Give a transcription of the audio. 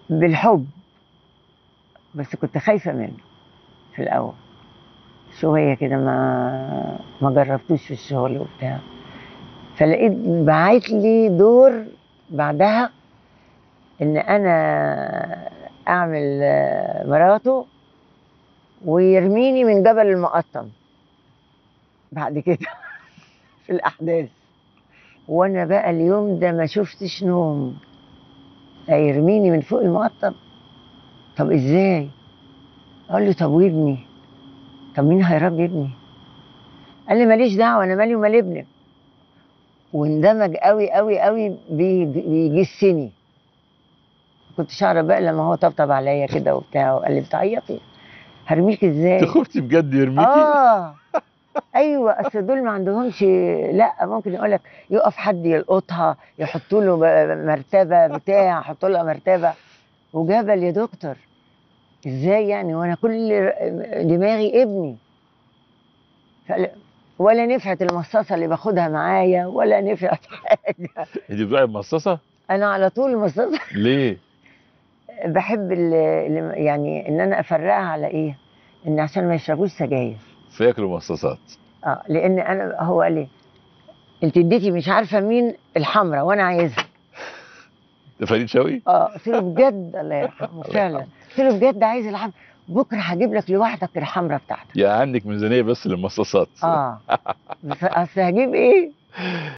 بالحب بس كنت خايفة منه في الأول شوية كده ما ما جربتوش في الشغل وبتاع فلقيت بعت لي دور بعدها إن أنا أعمل آه، مراته ويرميني من جبل المقطم بعد كده في الأحداث وأنا بقى اليوم ده ما شفتش نوم هيرميني من فوق المقطم طب ازاي اقول له طب وابني طب مين هيربي ابني قال لي ماليش دعوه انا مالي ومال ابنك واندمج قوي قوي قوي بي- بيجسني كنتش اعرف بقى لما هو طبطب عليا كده وبتاع وقال لي بتعيطي هرميك ازاي انت خفتي بجد يرميكي اه ايوه اصل دول ما عندهمش لا ممكن يقول لك يقف حد يلقطها يحطوا له ب- مرتبه بتاع يحطوا لها مرتبه وجبل يا دكتور ازاي يعني وانا كل دماغي ابني فل- ولا نفعت المصاصه اللي باخدها معايا ولا نفعت حاجه انت بتوعي مصاصه انا على طول المصاصه ليه بحب ال- ال- يعني ان انا افرقها على ايه ان عشان ما يشربوش سجاير فاكروا مصاصات اه لان انا هو قال لي انت اديتي مش عارفه مين الحمراء وانا عايزها ده فريد شوقي اه قلت له بجد الله يرحمه فعلا قلت له بجد عايز الحمراء بكره هجيب لك لوحدك الحمراء بتاعتك يا عندك ميزانيه بس للمصاصات اه بس اصل هجيب ايه